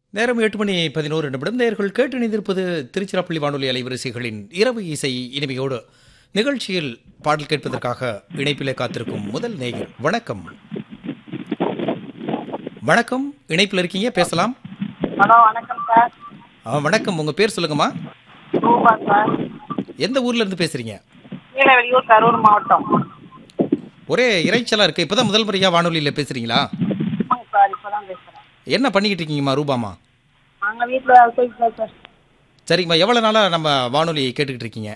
நேரம் எட்டு மணி பதினோரு நிமிடம் நேர்கள் கேட்டு இணைந்திருப்பது திருச்சிராப்பள்ளி வானொலி அலைவரிசைகளின் இரவு இசை இனிமையோடு நிகழ்ச்சியில் பாடல் கேட்பதற்காக இணைப்பிலே காத்திருக்கும் முதல் நேயர் வணக்கம் வணக்கம் இணைப்பில் இருக்கீங்க பேசலாம் ஹலோ வணக்கம் சார் ஆ, வணக்கம் உங்க பேர் சொல்லுங்கம்மா ரூபா சார் எந்த ஊர்ல இருந்து பேசுறீங்க கீழவெளியூர் கரூர் மாவட்டம் ஒரே இறைச்சலா இருக்கு இப்பதான் முதல் முறையா வானொலியில பேசுறீங்களா ஆமாங்க சார் இப்போ தான் பேசுகிறேன் என்ன பண்ணிக்கிட்டு இருக்கீங்கம்மா ரூபாமா நாங்கள் வீட்டில் போய்க்கலாம் சார் சரிங்கம்மா எவ்வளவு நாளா நம்ம வானொலி கேட்டுக்கிட்டு இருக்கீங்க